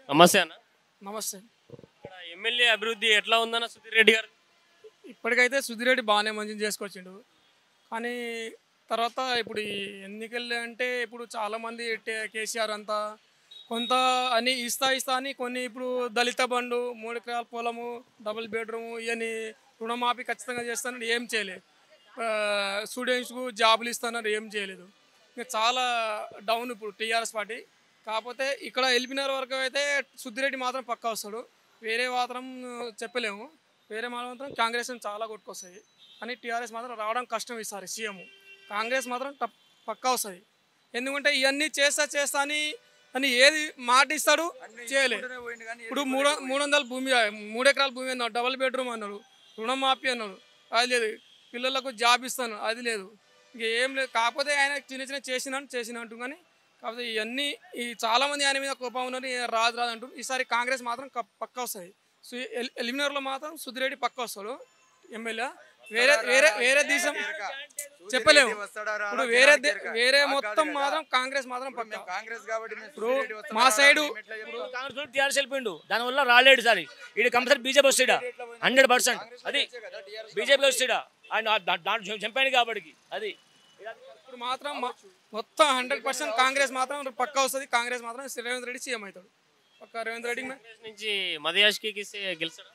నమస్తే అన్న నమస్తే ఇక్కడ ఎమ్మెల్యే అభివృద్ధి ఎట్లా ఉందన్న సుధీర్ రెడ్డి గారు ఇప్పటికైతే సుధిరెడ్డి బాగానే మంచిగా చేసుకొచ్చిండు కానీ తర్వాత ఇప్పుడు ఈ ఎన్నికలు అంటే ఇప్పుడు చాలామంది టే- కేసీఆర్ అంతా కొంత అని ఇస్తా ఇస్తా అని కొన్ని ఇప్పుడు దళిత బండు మూడు ఎకరాల పొలము డబుల్ బెడ్రూమ్ ఇవన్నీ రుణమాఫీ ఖచ్చితంగా చేస్తానని ఏం చేయలేదు స్టూడెంట్స్కు జాబులు ఇస్తానని ఏం చేయలేదు ఇంకా చాలా డౌన్ ఇప్పుడు టీఆర్ఎస్ పార్టీ కాకపోతే ఇక్కడ ఎల్బినర్ వరకు అయితే సుద్దిరెడ్డి మాత్రం పక్కా వస్తాడు వేరే మాత్రం చెప్పలేము వేరే మాత్రం కాంగ్రెస్ చాలా కొట్టుకొస్తాయి కానీ టీఆర్ఎస్ మాత్రం రావడం కష్టం ఈసారి సీఎం కాంగ్రెస్ మాత్రం టప్ పక్కా వస్తుంది ఎందుకంటే ఇవన్నీ చేస్తా చేస్తా అని అని ఏది మాట ఇస్తాడు చేయలేదు ఇప్పుడు మూడు మూడు వందల భూమి మూడు ఎకరాల భూమి అన్నాడు డబుల్ బెడ్రూమ్ అన్నాడు రుణమాఫీ అన్నాడు అది లేదు పిల్లలకు జాబ్ ఇస్తాను అది లేదు ఇంక ఏం లేదు కాకపోతే ఆయన చిన్న చిన్న చేసినాను చేసినట్టు కానీ కాకపోతే ఇవన్నీ ఈ చాలా మంది ఆయన మీద కోపం ఉన్నారు ఈ రాదు రాదు అంటారు ఈసారి కాంగ్రెస్ మాత్రం క- పక్కా వస్తుంది సో ఎల్- ఎలిమినర్లో మాత్రం సుధిరెడ్డి పక్కా వస్తాడు ఎమ్మెల్యే వేరే వేరే వేరే దేశం చెప్పలేము ఇప్పుడు వేరే దే- వేరే మొత్తం మాత్రం కాంగ్రెస్ మాత్రం పక్కా కాంగ్రెస్ కాబట్టి ఇప్పుడు మా సైడు కాంగ్రెస్ టీఆర్ఎస్ వెళ్ళిపోయిండు దానివల్ల రాలేడు సారి ఇది కంపల్సరీ బీజేపీ వస్తాడా హండ్రెడ్ పర్సెంట్ అది బీజేపీ వస్తాడా ఆయన దా- దాంట్లో చంపాడు కాబట్టి అది ఇప్పుడు మాత్రం మొ- మొత్తం హండ్రెడ్ పర్సెంట్ కాంగ్రెస్ మాత్రం పక్కా వస్తుంది కాంగ్రెస్ మాత్రం రేవంత్ రెడ్డి సీఎం అవుతాడు పక్కా రేవంత్ రెడ్డి కాంగ్రెస్ నుంచి మదయాష్కి ఇస్తే గెలుస్తాడా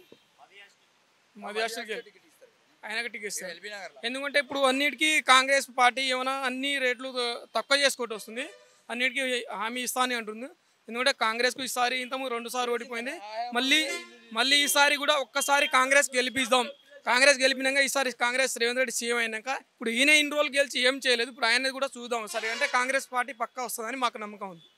మది ఆయనకి టికెట్ ఇస్తారు ఎందుకంటే ఇప్పుడు అన్నిటికీ కాంగ్రెస్ పార్టీ ఏమైనా అన్ని రేట్లు త- తక్కువ చేసుకుంటూ వస్తుంది అన్నిటికీ హామీ ఇస్తా అని అంటుంది ఎందుకంటే కాంగ్రెస్కు ఈసారి ఇంతకు రెండు సార్లు ఓడిపోయింది మళ్ళీ మళ్ళీ ఈసారి కూడా ఒక్కసారి కాంగ్రెస్ గెలిపిద్దాం కాంగ్రెస్ గెలిపినాక ఈసారి కాంగ్రెస్ రేవంత్ రెడ్డి సీఎం అయినాక ఇప్పుడు ఈయన ఇన్ని రోజులు గెలిచి ఏం చేయలేదు ఇప్పుడు ఆయన కూడా చూద్దాం సరే అంటే కాంగ్రెస్ పార్టీ పక్కా వస్తుందని మాకు నమ్మకం ఉంది